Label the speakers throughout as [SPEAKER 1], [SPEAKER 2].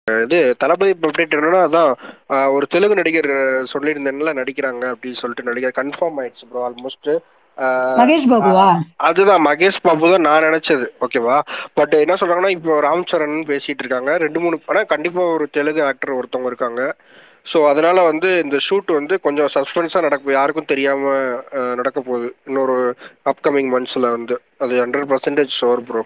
[SPEAKER 1] இது தளபதி அப்டேட் என்னன்னா அதான் ஆஹ் ஒரு தெலுங்கு நடிகர் சொல்லியிருந்தேன்ல நடிக்கிறாங்க அப்படின்னு சொல்லிட்டு நடிகர் கன்ஃபார்ம் ஆயிடுச்சு ப்ரோ ஆல்மோஸ்ட்
[SPEAKER 2] மகேஷ் பாபுவா
[SPEAKER 1] அதுதான் மகேஷ் பாபு தான் நான் நினைச்சது ஓகேவா பட் என்ன சொல்றாங்கன்னா இப்போ ராம் சரண் பேசிட்டு இருக்காங்க ரெண்டு மூணு ஆனால் கண்டிப்பா ஒரு தெலுங்கு ஆக்டர் ஒருத்தவங்க இருக்காங்க ஸோ அதனால வந்து இந்த ஷூட் வந்து கொஞ்சம் சஸ்பென்ஸாக நடக்க யாருக்கும் தெரியாம அஹ், நடக்க போகுது இன்னொரு அப்கமிங் மந்த்ஸ்ல வந்து அது hundred percentage sure bro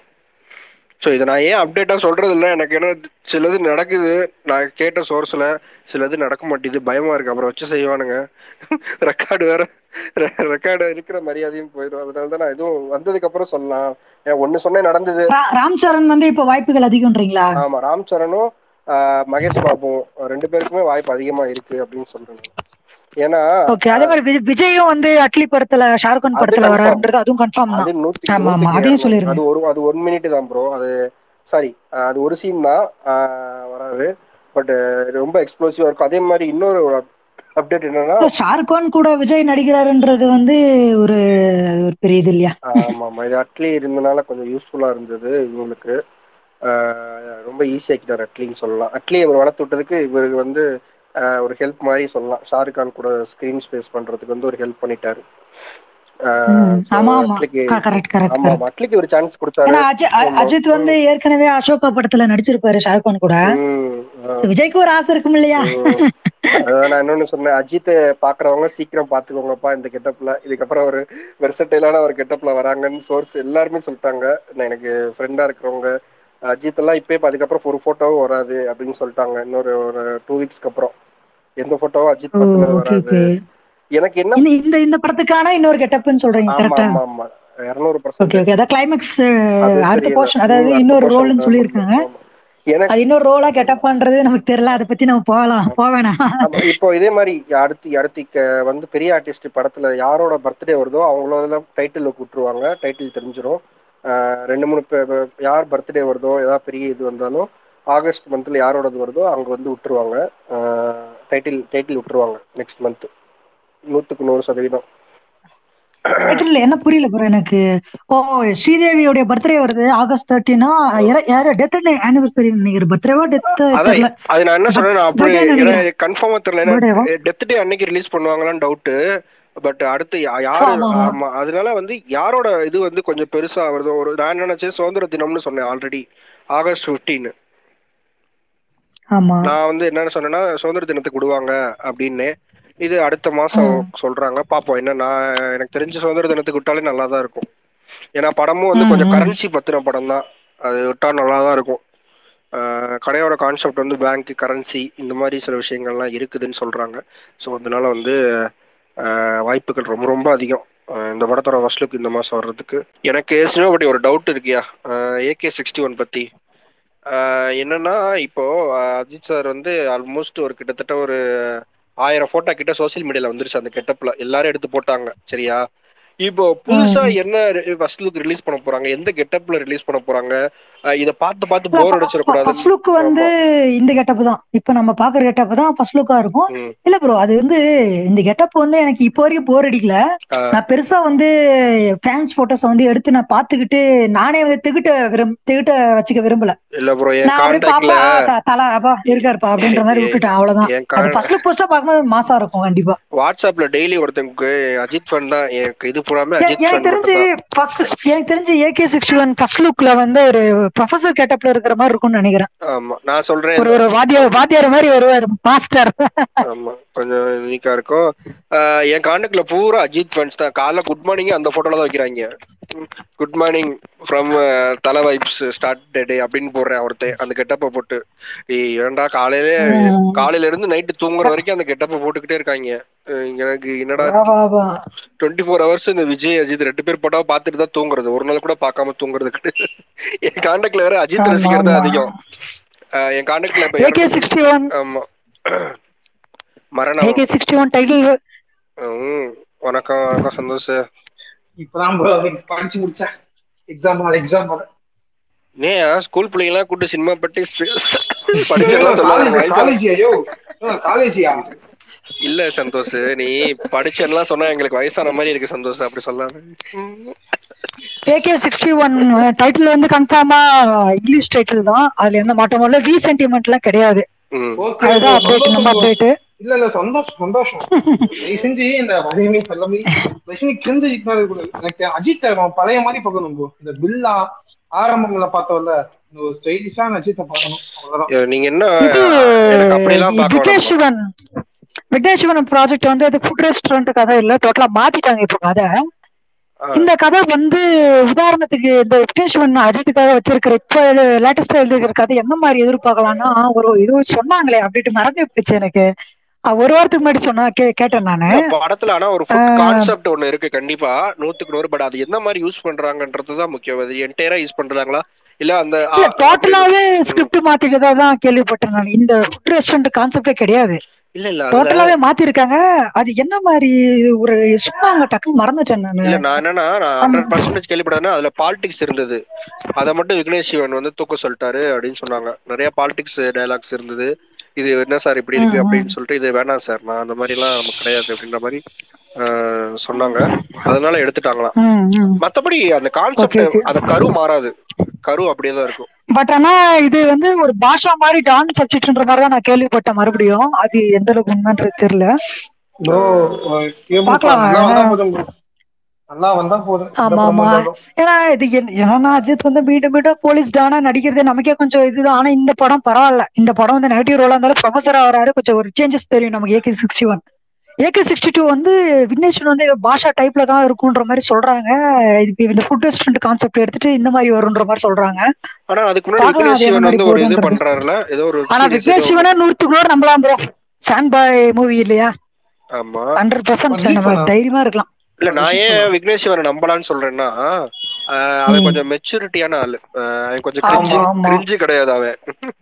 [SPEAKER 1] so இதை நான் ஏன் அப்டேட்டாக சொல்றது இல்லை எனக்கு என்ன சிலது நடக்குது நான் கேட்ட சோர்ஸில் சிலது நடக்க மாட்டேது பயமா இருக்கு அப்புறம் வச்சு செய்வானுங்க ரெக்கார்டு வேற ரெக்கார்டு இருக்கிற மரியாதையும் போயிடும் அதனால தான் நான் எதுவும் வந்ததுக்கு அப்புறம் சொல்லலாம் ஏன் ஒன்று சொன்னே நடந்தது
[SPEAKER 2] ரா- ராம் சரண் வந்து இப்ப வாய்ப்புகள் அதிகம்ன்றீங்களா
[SPEAKER 1] ஆமா ராம் சரணும் ஆஹ், மகேஷ் பாபுவும் ரெண்டு பேருக்குமே வாய்ப்பு அதிகமா இருக்கு அப்படின்னு சொல்றேன் ஏன்னா
[SPEAKER 2] ஓகே அதே மாதிரி விஜய்- விஜயும் வந்து அட்லி படத்துல ஷாருக்
[SPEAKER 1] அது
[SPEAKER 2] படத்துல
[SPEAKER 1] confirm.
[SPEAKER 2] வராருன்றது அதுவும் கன்ஃபார்ம்
[SPEAKER 1] அது
[SPEAKER 2] தான்
[SPEAKER 1] நூத்திக்கு
[SPEAKER 2] ஆமா, ஆமா,
[SPEAKER 1] நூத்திக்கு
[SPEAKER 2] அதையும்
[SPEAKER 1] இரநூறு.
[SPEAKER 2] சொல்லிருங்க.
[SPEAKER 1] அது ஒரு அது ஒன் மினிட் தான் ப்ரோ அது சாரி அது ஒரு சீன் தான் ஆஹ், வராது பட் ரொம்ப எக்ஸ்ப்ளோசிவா இருக்கும் அதே மாதிரி இன்னொரு அப்டேட் என்னன்னா
[SPEAKER 2] ஷாருக் கான் கூட விஜய் நடிக்கிறாருன்றது வந்து ஒரு ஒரு பெரிய இது இல்லையா
[SPEAKER 1] ஆமா ஆமா இது அட்லி இருந்தனால கொஞ்சம் யூஸ்ஃபுல்லா இருந்தது இவங்களுக்கு ஆஹ், ரொம்ப ஈஸியாக்கிட்டார் அட்லின்னு சொல்லலாம் அட்லி இவர் வளர்த்து விட்டதுக்கு இவருக்கு வந்து ஆஹ், ஒரு ஹெல்ப் மாதிரி சொல்லலாம் ஷாருக் கான் கூட ஸ்கிரீன் ஸ்பேஸ் பண்றதுக்கு வந்து ஒரு ஹெல்ப் பண்ணிட்டாரு ஆஹ்,
[SPEAKER 2] ம்,
[SPEAKER 1] so
[SPEAKER 2] ஆமா ஆமா
[SPEAKER 1] அட்லிக்கு
[SPEAKER 2] கரெக்ட் கரெக்ட்
[SPEAKER 1] ஆமா ஆமா அட்லிக்கு ஒரு சான்ஸ் கொடுத்தாரு
[SPEAKER 2] ஏன்னா அஜி- அ-
[SPEAKER 1] ஆமா.
[SPEAKER 2] அஜித் வந்து ஏற்கனவே அசோகா படத்துல நடிச்சிருப்பாரு ஷாருக் கான் கூட
[SPEAKER 1] ம், ஆஹ்.
[SPEAKER 2] விஜய்க்கு ஒரு ஆசை இருக்கும் இல்லையா
[SPEAKER 1] ம். அதான் நான் இன்னொன்னு சொன்னேன் அஜித்தை பாக்குறவங்க சீக்கிரம் பாத்துக்கோங்கப்பா இந்த கெட்டப்ல இதுக்கப்புறம் ஒரு வெர்சட்டைலான ஒரு கெட்டப்ல வராங்கன்னு சோர்ஸ் எல்லாருமே சொல்லிட்டாங்க நான் எனக்கு ஃப்ரெண்டா இருக்கிறவங்க அஜித் எல்லாம் இப்பயே இப்ப அதுக்கப்புறம் ஒரு போட்டோவும் வராது அப்படின்னு சொல்லிட்டாங்க இன்னொரு ஒரு டூ வீக்ஸ்க்கு அப்புறம் எந்த போட்டோவும் அஜித்
[SPEAKER 2] ஓ
[SPEAKER 1] பத்தினது
[SPEAKER 2] ஓகே
[SPEAKER 1] வராது
[SPEAKER 2] ஓகே
[SPEAKER 1] எனக்கு என்ன
[SPEAKER 2] இந்த இந்த இந்த படத்துக்கான இன்னொரு கெட்டப்னு சொல்றீங்க
[SPEAKER 1] ஆமா
[SPEAKER 2] கரெக்டா
[SPEAKER 1] ஆமா ஆமா இருநூறு
[SPEAKER 2] ஓகே
[SPEAKER 1] பர்சன்ட்
[SPEAKER 2] ஓகே அதான் கிளைமேக்ஸ்
[SPEAKER 1] அது
[SPEAKER 2] அடுத்த
[SPEAKER 1] தெரியல
[SPEAKER 2] போர்ஷன் அதாவது
[SPEAKER 1] ம், அடுத்த
[SPEAKER 2] இன்னொரு
[SPEAKER 1] portion
[SPEAKER 2] ரோல்னு
[SPEAKER 1] தான்
[SPEAKER 2] சொல்லியிருக்காங்க
[SPEAKER 1] ஆமா. எனக்கு
[SPEAKER 2] அது இன்னொரு ரோலா கெட்டப் பண்றது நமக்கு தெரியல அதை பத்தி நம்ம போகலாம் போவேணா
[SPEAKER 1] ஆமா இப்போ இதே மாதிரி அடுத்து அடுத்து க- வந்து பெரிய ஆர்டிஸ்ட் படத்துல யாரோட பர்த்டே வருதோ அவங்களோட டைட்டில் விட்டுருவாங்க டைட்டில் தெரிஞ்சிரும் ஆஹ் ரெண்டு மூணு பே- பே- யார் பர்த்டே வருதோ ஏதாவது பெரிய இது வந்தாலும் ஆகஸ்ட் மந்த்ல யாரோடது வருதோ அங்க வந்து விட்டுருவாங்க டைட்டில் டைட்டில் விட்டுருவாங்க நெக்ஸ்ட் மந்த் நூத்துக்கு நூறு சதவீதம்
[SPEAKER 2] டைட்டில் என்ன புரியல ப்ரோ எனக்கு ஓ ஸ்ரீதேவியோட பர்த்டே வருது ஆகஸ்ட் தேர்ட்டினா யாரு டெத் ஆனிவர்சரி நினைக்கிறேன் பர்த்டேவா டெத்
[SPEAKER 1] அதான்
[SPEAKER 2] தெரியல
[SPEAKER 1] அது நான் என்ன சொல்றேன் நான் அப்படி
[SPEAKER 2] Birthday நினைக்கிறேன்.
[SPEAKER 1] கன்ஃபார்மா தெரியல
[SPEAKER 2] Birthday வா?
[SPEAKER 1] டெத் டே அன்னைக்கு ரிலீஸ் பண்ணுவாங்களான்னு டவுட் பட் அடுத்து யா- யாரு
[SPEAKER 2] ஆமா, ஆமா.
[SPEAKER 1] ஆமா அதனால வந்து யாரோட இது வந்து கொஞ்சம் பெருசா வருதோ ஒரு நான் நினைச்சேன் சுதந்திர தினம்னு சொன்னேன் ஆல்ரெடி ஆகஸ்ட் 15
[SPEAKER 2] ஆமா
[SPEAKER 1] நான் வந்து என்னன்னு சொன்னேன்னா சுதந்திர தினத்துக்கு விடுவாங்க அப்படின்னு இது அடுத்த மாசம் சொல்றாங்க பாப்போம் என்ன நான் எனக்கு தெரிஞ்ச சுதந்திர தினத்துக்கு விட்டாலே நல்லா தான் இருக்கும் ஏன்னா படமும் வந்து
[SPEAKER 2] ம்,
[SPEAKER 1] கொஞ்சம்
[SPEAKER 2] ம்.
[SPEAKER 1] கரன்சி பத்தின படம் தான் அது விட்டா நல்லா தான் இருக்கும் ஆஹ் கடையோட கான்செப்ட் வந்து பேங்க் கரன்சி இந்த மாதிரி சில விஷயங்கள்லாம் இருக்குதுன்னு சொல்றாங்க ஸோ அதனால வந்து ஆஹ் வாய்ப்புகள் ரொம்ப ரொம்ப அதிகம் ஆஹ் இந்த படத்தோட ஃபர்ஸ்ட் இந்த மாசம் வர்றதுக்கு எனக்கு சினிமா பற்றி ஒரு டவுட் இருக்கியா ஏகே சிக்ஸ்டி ஒன் பத்தி ஆஹ் என்னன்னா இப்போ ஆஹ் அஜித் சார் வந்து ஆல்மோஸ்ட் ஒரு கிட்டத்தட்ட ஒரு ஆயிரம் போட்டோ கிட்ட சோஷியல் மீடியால வந்துருச்சு அந்த கெட்டப்ல எல்லாரும் எடுத்து போட்டாங்க சரியா இப்போ புதுசா என்ன ஃபர்ஸ்ட் லுக் ரிலீஸ் பண்ண போறாங்க எந்த கெட்டப்ல ரிலீஸ் பண்ண போறாங்க ஆஹ் இத பார்த்து பார்த்து போர் அடிச்சிடக்கூடாது
[SPEAKER 2] ஃபர்ஸ்ட் லுக் வந்து இந்த கெட்டப் தான் இப்ப நம்ம பாக்குற கெட்டப் தான் ஃபர்ஸ்ட் லுக்கா இருக்கும்
[SPEAKER 1] ம்.
[SPEAKER 2] இல்ல ப்ரோ அது வந்து இந்த கெட்டப் வந்து எனக்கு இப்போ வரைக்கும் போர் அடிக்கல
[SPEAKER 1] ஆ.
[SPEAKER 2] நான் பெருசா வந்து ஃபேன்ஸ் போட்டோஸ் வந்து எடுத்து நான் பாத்துக்கிட்டு நானே வந்து திகிட்ட விரும் திகிட்ட வச்சுக்க விரும்பல
[SPEAKER 1] இல்ல ப்ரோ என்
[SPEAKER 2] நான் அப்படியே
[SPEAKER 1] கான்டாக்ட்ல
[SPEAKER 2] பாப்பா ஆ, த- தல அப்பா இருக்காருப்பா அப்படின்ற மாதிரி விட்டுட்டேன் அவ்வளவுதான்
[SPEAKER 1] என்
[SPEAKER 2] அது
[SPEAKER 1] கா-
[SPEAKER 2] ஃபர்ஸ்ட் லுக் போஸ்டா பார்க்கும்போது மாசா இருக்கும் கண்டிப்பா
[SPEAKER 1] வாட்ஸ்அப்ல டெய்லி ஒருத்தங்களுக்கு அஜித் ஃபன் தான் எனக்கு இது பூராமே
[SPEAKER 2] எ-
[SPEAKER 1] அஜித்
[SPEAKER 2] எனக்கு
[SPEAKER 1] ஃபன்
[SPEAKER 2] தெரிஞ்சு
[SPEAKER 1] மட்டும்
[SPEAKER 2] ஃபர்ஸ்ட் எனக்கு தெரிஞ்சு ஏகே சிக்ஸ்டி ஒன் ஃபர்ஸ்ட் லுக்ல வந்து ஒரு ப்ரொஃபசர் கெட்டப்ல இருக்கிற மாதிரி இருக்கும்னு நினைக்கிறேன்
[SPEAKER 1] ஆமா நான் சொல்றேன்
[SPEAKER 2] ஒரு ஒரு வாத்தியார் வாத்தியார் மாதிரி வருவார் மாஸ்டர்
[SPEAKER 1] ஆமா கொஞ்சம் யூனிக்கா இருக்கும் ஆஹ் என் காண்டக்ட்ல பூரா அஜித் ஃபன்ஸ் தான் காலைல குட் மார்னிங் அந்த போட்டோல தான் வைக்கிறாங்க good morning from Thala vibes start day அப்படின்னு போடுறேன் ஒருத்தன் அந்த கெட்டப்பை போட்டு ஏய் ஏன்டா காலையில காலையில இருந்து நைட்டு தூங்குற வரைக்கும் அந்த கெட்டப்பை போட்டுக்கிட்டே இருக்காங்க அஹ் எனக்கு என்னடா டுவெண்ட்டி ஃபோர் ஹவர்ஸ் இந்த விஜய் அஜித் ரெண்டு பேர் போட்டா பார்த்துட்டு தான் தூங்குறது ஒரு நாள் கூட பார்க்காம தூங்குறது கிடையாது என் காண்டக்ட்ல வேற அஜித்
[SPEAKER 2] ஆமா,
[SPEAKER 1] ரசிகர் தான்
[SPEAKER 2] ஆமா.
[SPEAKER 1] அதிகம் ஆஹ் என் காண்டக்ட்ல இப்ப
[SPEAKER 2] ஏகே சிக்ஸ்டி ஒன்
[SPEAKER 1] ஆமா மரணம்
[SPEAKER 2] ஏகே சிக்ஸ்டி ஒன் டைட்டில்
[SPEAKER 1] ம் வணக்கம் வணக்கம் சந்தோஷ்
[SPEAKER 3] இப்பதான் bro படிச்சு முடிச்சேன் எக்ஸாம் ஹால் எக்ஸாம் ஹால்
[SPEAKER 1] நீ ஸ்கூல் பிள்ளைங்களாம் கூட்டு சினிமா பட்டி படிச்சதெல்லாம் சொல்லாத வயசா
[SPEAKER 3] காலேஜ் ஐயோ காலேஜியா
[SPEAKER 1] இல்ல சந்தோஷ் நீ படிச்செல்லாம் சொன்னா எங்களுக்கு வயசான மாதிரி இருக்கு சந்தோஷ் அப்படி சொல்லாத ம்.
[SPEAKER 2] ஏகே சிக்ஸ்டி ஒன் டைட்டில் வந்து கன்ஃபார்மா இங்கிலீஷ் டைட்டில் தான் அதுல எந்த மாற்றமும் இல்ல வி சென்டிமெண்ட் எல்லாம் கிடையாது
[SPEAKER 1] ம்
[SPEAKER 3] ஓகே
[SPEAKER 2] அதுதான் அப்டேட் நம்ம அப்டேட்
[SPEAKER 3] இல்ல இல்ல சந்தோஷம் சந்தோஷம் தயவு செஞ்சு இந்த வலிமை எல்லாமே ரஜினி கிழிஞ்சு கூடாது எனக்கு அஜித் அவன் பழைய மாதிரி பார்க்கணும் bro. இந்த பில்லா ஆரம்பங்களை பார்த்தோம்ல இந்த ஒரு ஸ்டைலிஷான அஜித்தை பார்க்கணும் அவ்வளவுதான்
[SPEAKER 1] ஏ, நீங்க என்ன
[SPEAKER 2] இது
[SPEAKER 1] எனக்கு அப்படியெல்லாம் பார்க்க
[SPEAKER 2] விக்னேஷ்
[SPEAKER 1] வேணாம்
[SPEAKER 2] சிவன் விக்னேஷ் சிவன் ப்ராஜெக்ட் வந்து அது ஃபுட் ரெஸ்டாரண்ட் கதை இல்ல டோட்டலா மாத்திட்டாங்க இப்போ கதை
[SPEAKER 1] ஆ.
[SPEAKER 2] இந்த கதை வந்து உதாரணத்துக்கு இந்த விக்னேஷ் சிவன் அஜித்துக்காக வச்சிருக்கிற இப்ப லேட்டஸ்டா எழுதிருக்கிற கதை என்ன மாதிரி எதிர்பார்க்கலாம்னா ஒரு இது சொன்னாங்களே அப்படின்ட்டு மறந்து போச்சு எனக்கு அஹ் ஒரு வாரத்துக்கு முன்னாடி சொன்னா கே- கேட்டேன் நானு
[SPEAKER 1] இல்ல, படத்துல ஆனா ஒரு ஃபுட்
[SPEAKER 2] ஆ.
[SPEAKER 1] கான்செப்ட் ஒண்ணு இருக்கு கண்டிப்பா நூத்துக்கு நூறு பட் அது எந்த மாதிரி யூஸ் பண்றாங்கன்றதுதான் முக்கியம் அது என்டையரா யூஸ் பண்றாங்களா இல்ல அந்த ஆ,
[SPEAKER 2] இல்ல
[SPEAKER 1] அப்படி-
[SPEAKER 2] டோட்டலாவே ஸ்கிரிப்ட் மாத்திட்டதா தான் கேள்விப்பட்டேன் நான் இந்த ஃபுட் ரெஸ்டாரண்ட் கான்செப்டே கிடையாது
[SPEAKER 1] இல்ல இல்ல அதுல
[SPEAKER 2] டோட்டலாவே மாத்திருக்காங்க அது என்ன மாதிரி ஒரு சொன்னாங்க டக்குன்னு மறந்துட்டேன் நானு
[SPEAKER 1] இல்ல நான் என்னன்னா நான் ஹண்ட்ரட் பர்சன்டேஜ் கேள்விப்படாதுன்னா அதுல பாலிடிக்ஸ் இருந்தது அதை மட்டும் விக்னேஷ் சிவன் வந்து தூக்க சொல்லிட்டாரு அப்படின்னு சொன்னாங்க நிறைய பாலிடிக்ஸ் டயலாக்ஸ் இருந்தது இது என்ன சார் இப்படி இருக்கு
[SPEAKER 2] ம், ம்.
[SPEAKER 1] அப்படின்னு சொல்லிட்டு இது வேணாம் சார் நான் அந்த மாதிரி எல்லாம் நமக்கு கிடையாது அப்படின்ற மாதிரி ஆஹ், சொன்னாங்க அதனால எடுத்துட்டாங்களாம்
[SPEAKER 2] ம், ம்.
[SPEAKER 1] மத்தபடி அந்த கான்செப்ட்
[SPEAKER 2] Okay, okay.
[SPEAKER 1] அந்த கரு மாறாது கரு அப்படியே தான் இருக்கும்
[SPEAKER 2] பட் ஆனா இது வந்து ஒரு பாஷா மாதிரி டான் சப்ஜெக்ட்ன்ற மாதிரி தான் நான் கேள்விப்பட்டேன் மறுபடியும் அது எந்த அளவுக்கு உண்மைன்றது தெரியல
[SPEAKER 3] ப்ரோ
[SPEAKER 2] பார்க்கலாம்.
[SPEAKER 3] நல்லா வந்தா போதும் bro. நல்லா வந்தா போதும் எந்த
[SPEAKER 2] ஆமா,
[SPEAKER 3] படம்
[SPEAKER 2] ஆமா.
[SPEAKER 3] வந்தாலும்.
[SPEAKER 2] ஏன்னா இது என்ன- ஏன்னா அஜித் வந்து மீண்டும் மீண்டும் போலீஸ் டானா நடிக்கிறது நமக்கே கொஞ்சம் இதுதான் ஆனா இந்த படம் பரவாயில்ல இந்த படம் வந்து நெகட்டிவ் ரோலா இருந்தாலும் ப்ரொஃபஸரா வராரு கொஞ்சம் ஒரு சேஞ்சஸ் தெரியும் நமக்கு AK sixty one AK sixty two வந்து விக்னேஷன் வந்து பாஷா டைப்ல தான் இருக்குன்ற மாதிரி சொல்றாங்க இது இந்த ஃபுட் ரெஸ்டாரண்ட் கான்செப்ட் எடுத்துட்டு இந்த மாதிரி வரும்ன்ற மாதிரி சொல்றாங்க
[SPEAKER 1] ஆனா அதுக்கு முன்னாடி
[SPEAKER 2] பார்க்கலாம்
[SPEAKER 1] விக்னேஷ்
[SPEAKER 2] அது எந்த
[SPEAKER 1] சிவன்
[SPEAKER 2] மாதிரி
[SPEAKER 1] வந்து ஒரு இது
[SPEAKER 2] போகுதுன்றது.
[SPEAKER 1] பண்றாருல ஏதோ ஒரு
[SPEAKER 2] ஆனா
[SPEAKER 1] series
[SPEAKER 2] விக்னேஷ்
[SPEAKER 1] ஏதோ-
[SPEAKER 2] சிவனா நூற்றுக்கு நூறு நம்பலாம் ப்ரோ ஃபேன் பாய் மூவி இல்லையா
[SPEAKER 1] ஆமா
[SPEAKER 2] ஹண்ட்ரட் பர்சன்ட்
[SPEAKER 3] அஜித்
[SPEAKER 2] நம்ம
[SPEAKER 3] fan-ஆ?
[SPEAKER 2] தைரியமா இருக்கலாம்
[SPEAKER 1] இல்ல நான்
[SPEAKER 3] விஷயம்
[SPEAKER 1] ஏன்
[SPEAKER 3] சொல்லலாம்.
[SPEAKER 1] விக்னேஷ் சிவனை நம்பலான்னு சொல்றேன்னா ஆஹ் அவன்
[SPEAKER 2] ம்.
[SPEAKER 1] கொஞ்சம் மெச்சூரிட்டியான ஆளு ஆஹ் அவன் கொஞ்சம்
[SPEAKER 2] ஆமா,
[SPEAKER 1] கிரிஞ்சு
[SPEAKER 2] ஆமா.
[SPEAKER 1] கிரிஞ்சு கிடையாது அவன்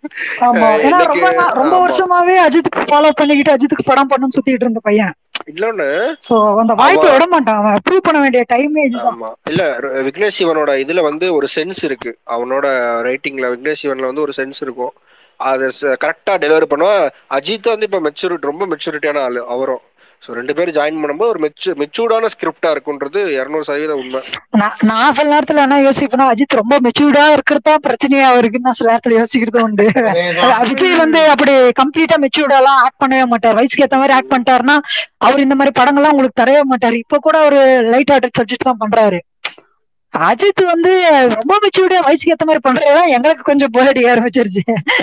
[SPEAKER 2] ஆமா
[SPEAKER 1] அஹ்
[SPEAKER 2] ஏன்னா
[SPEAKER 1] இன்னைக்கு-
[SPEAKER 2] ரொம்ப நா- ரொம்ப
[SPEAKER 1] ஆமா.
[SPEAKER 2] வருஷமாவே அஜித்துக்கு ஃபாலோ பண்ணிக்கிட்டு அஜித்துக்கு படம் பண்ணணும்னு சுத்திட்டு இருந்த பையன்
[SPEAKER 1] இன்னொன்னு
[SPEAKER 2] சோ அந்த வாய்ப்பை
[SPEAKER 1] அவன்
[SPEAKER 2] விட மாட்டான் அவன் ப்ரூவ் பண்ண வேண்டிய டைமே இதுதான்
[SPEAKER 1] ஆமா இல்ல ர- விக்னேஷ் சிவனோட இதுல வந்து ஒரு சென்ஸ் இருக்கு அவனோட ரைட்டிங்ல விக்னேஷ் சிவன்ல வந்து ஒரு சென்ஸ் இருக்கும் அதை கரெக்டா டெலிவரி பண்ணுவான் அஜித் வந்து இப்ப மெச்சூரிட்டி ரொம்ப மெச்சூரிட்டியான ஆளு அவரும் ஸோ ரெண்டு பேரும் ஜாயின் பண்ணும்போது ஒரு மெச்சு மெச்சூர்டான ஸ்கிரிப்டா இருக்குன்றது இரநூறு சதவீதம் உண்மை
[SPEAKER 2] நான் நான் சில நேரத்துல என்ன யோசிப்பேன்னா அஜித் ரொம்ப மெச்சூர்டா இருக்கிறதா பிரச்சனையா இருக்குன்னு நான் சில நேரத்துல யோசிக்கிறது உண்டு
[SPEAKER 3] அதேதான்.
[SPEAKER 2] விஜய் வந்து அப்படி கம்ப்ளீட்டா மெச்சூர்டா எல்லாம் ஆக்ட் பண்ணவே மாட்டார் வயசுக்கு ஏத்த மாதிரி ஆக்ட் பண்ணிட்டாருன்னா அவர் இந்த மாதிரி படங்கள்லாம் உங்களுக்கு தரவே மாட்டாரு இப்ப கூட ஒரு லைட் ஹார்ட்டட் சப்ஜெக்ட் தான் பண்றாரு அஜித் வந்து ரொம்ப மெச்சூர்டா வயசுக்கு ஏத்த மாதிரி பண்றதுதான் எங்களுக்கு கொஞ்சம் போர் அடிக்க ஆரம்பிச்சிருச்சு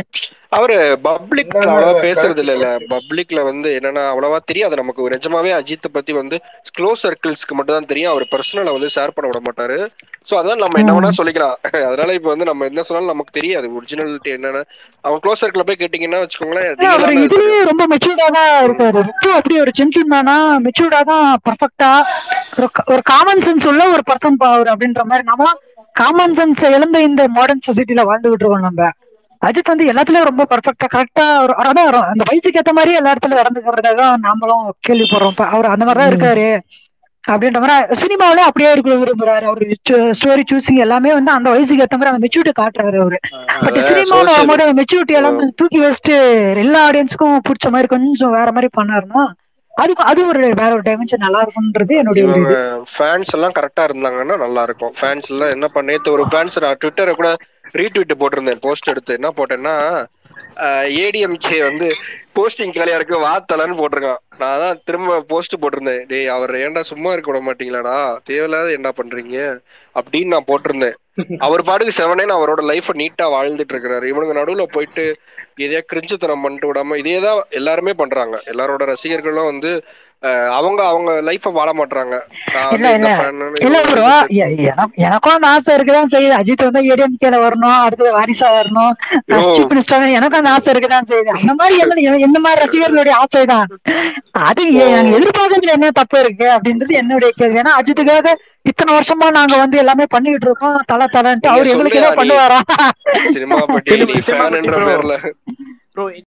[SPEAKER 1] அவரு பப்ளிக்ல
[SPEAKER 3] இல்ல,
[SPEAKER 1] அவ்வளவா
[SPEAKER 3] இல்ல,
[SPEAKER 1] பேசுறது இல்ல இல்ல
[SPEAKER 3] correct.
[SPEAKER 1] பப்ளிக்ல வந்து என்னன்னா அவ்வளவா தெரியாது நமக்கு நிஜமாவே அஜித்தை பத்தி வந்து க்ளோஸ் சர்க்கிள்ஸ்க்கு மட்டும் தான் தெரியும் அவர் பர்சனலை வந்து ஷேர் பண்ண விட மாட்டாரு சோ அதனால நம்ம என்ன வேணா சொல்லிக்கலாம் அதனால இப்ப வந்து நம்ம என்ன சொன்னாலும் நமக்கு தெரியாது ஒரிஜினாலிட்டி என்னன்னு அவன் க்ளோஸ் சர்க்கிள் போய் கேட்டீங்கன்னா வச்சுக்கோங்களேன்
[SPEAKER 2] இல்ல, அவர்
[SPEAKER 1] ரியலான இது
[SPEAKER 2] இதுலயே ரொம்ப மெச்சூர்டா தான் இருக்காரு ரொம்ப அப்படி ஒரு ஜென்டில்மேனா மெச்சூர்டா தான் பர்ஃபெக்டா ஒரு ஒரு காமன் சென்ஸ் உள்ள ஒரு பர்சன் அவர் அப்படின்ற மாதிரி நம்மளாம் காமன் சென்ஸ் இழந்த இந்த மாடர்ன் சொசைட்டில வாழ்ந்துகிட்டு இருக்கோம் நம்ம அஜித் வந்து எல்லாத்துலயும் ரொம்ப பர்ஃபெக்டா கரெக்டா அதான் வரும் அந்த வயசுக்கு ஏத்த மாதிரி எல்லா இடத்துலயும் நடந்துக்கிறதா தான் நாமளும் கேள்விப்படுறோம் இப்ப அவர் அந்த மாதிரி தான் இருக்காரு அப்படின்ற மாதிரி சினிமாவில அப்படியே இருக்க விரும்புறாரு அவர் ஸ்டோரி சூசிங் எல்லாமே வந்து அந்த வயசுக்கு ஏத்த மாதிரி அந்த மெச்சூரிட்டி காட்டுறாரு அவரு பட்
[SPEAKER 1] அத
[SPEAKER 2] சினிமான்னு
[SPEAKER 1] social-
[SPEAKER 2] வரும்போது மெச்சூரிட்டி எல்லாம் கொஞ்சம் தூக்கி வச்சுட்டு எல்லா ஆடியன்ஸ்க்கும் பிடிச்ச மாதிரி கொஞ்சம் வேற மாதிரி பண்ணாருன்னா அதுக்கு அது ஒரு வேற ஒரு டைமென்ஷன் நல்லா இருக்கும்ன்றது என்னுடைய ஒரு
[SPEAKER 1] இவங்க
[SPEAKER 2] இது
[SPEAKER 1] ஃபேன்ஸ் எல்லாம் கரெக்டா இருந்தாங்கன்னா நல்லா இருக்கும் ஃபேன்ஸ் எல்லாம் என்ன பண்ண நேத்து ஒரு ஃபேன்ஸ் நான் ட்விட்டரை கூட ரீட்வீட் போட்டிருந்தேன் போஸ்ட் எடுத்து என்ன போட்டேன்னா ஏடிஎம்கே வந்து போஸ்டிங் காலியா இருக்கு வாத்தலன்னு போட்டிருக்கான் நான் தான் திரும்ப போஸ்ட் போட்டிருந்தேன் டேய் அவர் ஏன்டா சும்மா இருக்க விட மாட்டீங்களாடா தேவையில்லாத என்ன பண்றீங்க அப்படின்னு நான் போட்டிருந்தேன் அவர் பாட்டுக்கு செவனேன்னு அவரோட லைஃப நீட்டா வாழ்ந்துட்டு இருக்கிறாரு இவனுங்க நடுவுல போயிட்டு இதே கிரிஞ்சுத்தனம் பண்ணிட்டு விடாம இதே தான் எல்லாருமே பண்றாங்க எல்லாரோட ரசிகர்களும் வந்து அஹ், அவங்க அவங்க லைஃப வாழ மாட்றாங்க நான்
[SPEAKER 2] இல்ல,
[SPEAKER 1] வந்து இந்த
[SPEAKER 2] இல்ல.
[SPEAKER 1] fan னு
[SPEAKER 2] இல்ல
[SPEAKER 1] இவங்க
[SPEAKER 2] ப்ரோ
[SPEAKER 1] வந்து
[SPEAKER 2] எனக்கும் அந்த ஆசை இருக்குதான் செய்யுது அஜித் வந்து ஏடிஎம்கேல வரணும் அடுத்து வாரிசா வரணும்
[SPEAKER 1] யோ.
[SPEAKER 2] சீஃப் மினிஸ்டர் எனக்கும் அந்த ஆசை இருக்குதான் செய்யுது அந்த மாதிரி என்ன என்ன மாதிரி ரசிகர்களுடைய ஆசை தான் அது எ- நாங்க எதிர்பார்க்கறதுல என்ன தப்பு இருக்கு அப்படின்றது என்னுடைய கேள்வி ஏன்னா அஜித்துக்காக இத்தனை வருஷமா நாங்க வந்து எல்லாமே பண்ணிட்டு இருக்கோம் தலை தலைன்ட்டு
[SPEAKER 1] நீங்க
[SPEAKER 2] அவர் எங்களுக்கு ஏதோ
[SPEAKER 1] சொல்றியா நீ?
[SPEAKER 2] பண்ணுவாரா
[SPEAKER 1] சினிமா பட்டி
[SPEAKER 4] சினிமா-
[SPEAKER 1] நீ
[SPEAKER 4] சினிமா
[SPEAKER 1] ஃபேன்ன்ற
[SPEAKER 4] பட்டி bro.
[SPEAKER 1] பேர்ல
[SPEAKER 4] ப்ரோ